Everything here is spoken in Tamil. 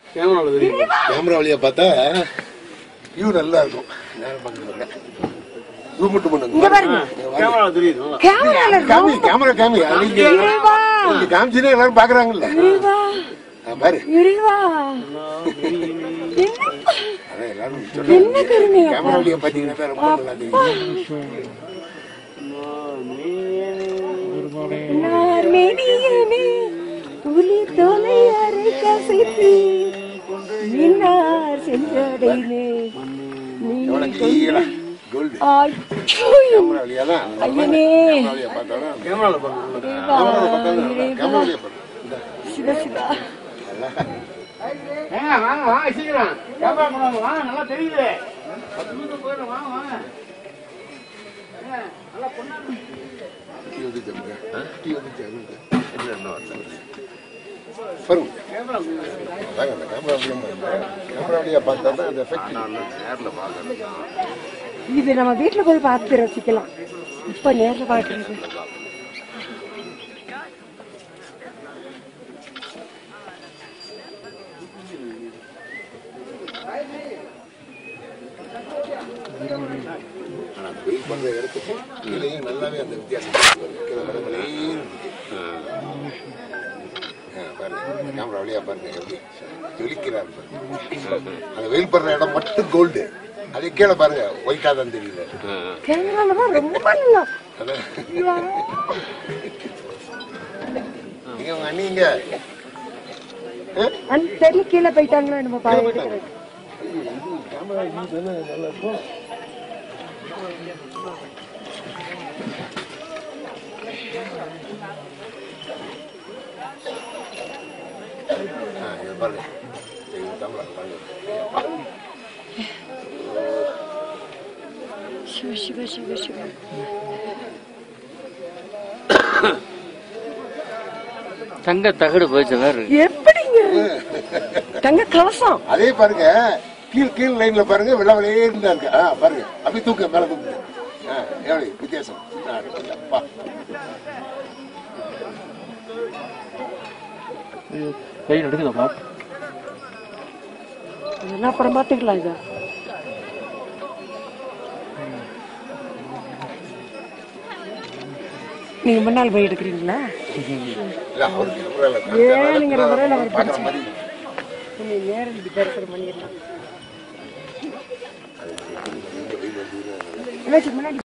கேமராவில் தெரியும் கேமரா வழியா பார்த்தா வியூ நல்லா இருக்கும் நேரம் பார்க்கறது ஜூம் மட்டும் இங்க பண்ணுங்க பாருங்க கேமராவில் தெரியுது நல்லா கேமரால காமி கேமரா காமி அது இங்க இறைவா இங்க காமிச்சுனே எல்லாரும் பாக்குறாங்கல்ல இறைவா ஆ, பாரு இறைவா அதான் எல்லாரும் என்ன கருணை அப்பா. கேமரா வழியா பாத்தீங்கன்னா தான் ரொம்ப நல்லா தெரியும் நான் மெனியனே புலி தொலை அரை கசைத்து நின்னார் சென்றடைனே நீ எவ்வளவு கிளியரா கோல்டு ஐயோ கேமரா வழியா தான் ஐயனே கேமரா வழியா பார்த்தாலும் கேமராவில் பாருங்க இறைவா கேமரா இறைவா வழியா பாரு இந்த சிவ சிவா ஏங்க வாங்க வாங்க சீக்கிரம் கேமரா கொண்டாங்க வாங்க நல்லா தெரியுது பத்து நிமிஷம் போயிடும் வாங்க வாங்க டீ வந்து தருங்க டீ வந்து தருங்க இல்லை இன்னும் வரல. பாருங்க கேமரா அதாங்க அந்த கேமரா வழியா பாருங்க. கேமரா வழியா பார்த்தா தான் அந்த எஃபெக்ட் நேரில் பார்க்கறது இது நம்ம வீட்டுல போய் பார்த்து ரசிக்கலாம் இப்ப நேர்ல பாக்குறது ஆனால் வெயில் பண்ணுற இடத்துக்கு கீழேயும் நல்லாவே அந்த வித்தியாசம் தெரியுது. கீழே வர வெளியே பாருங்க கேமரா வழியா பாருங்க எப்படி ஜொலிக்கிறார் பாருங்க அந்த வெயில் படுற இடம் மட்டும் கோல்டு அதே கீழே பாருங்க ஒயிட்டா தான் தெரியல கேமரால தான் ரொம்ப நல்லா அதான் ஐயா. நீங்க உங்க அண்ணிங்க அந்த தெரியல கீழே போயிட்டாங்களா நம்ம பாருங்க கேமரா நல்லா இருக்கும் ஆ, இது பாருங்க இது கேமரா பாருங்க சிவ சிவ சிவ சிவ தங்க தகடு போயிச்ச மாதிரி இருக்கு எப்படிங்க தங்க கவசம் அதே பாருங்க கீழ் கீழ் லைன்ல பாருங்க வெள்ள வெள்ளையே இருந்தா இருக்கு ஆ பாருங்க அப்படி தூக்க மேல தூக்கு ஆ, எப்படி வித்தியாசம் ஆ, அப்பா கை எடுக்குதாப்பா இதெல்லாம் அப்புறம் பார்த்துக்கலாம் இதை நீங்க முன்னால் போய் எடுக்கிறீங்களா இல்ல, அவரு கேமரால ஏன் நீங்க நம்ம முறையில அவர் பார்க்குற மாதிரி நீ நேரம் இப்படி தரிசனம் பண்ணிடலாம் என்னாச்சு முன்னாடி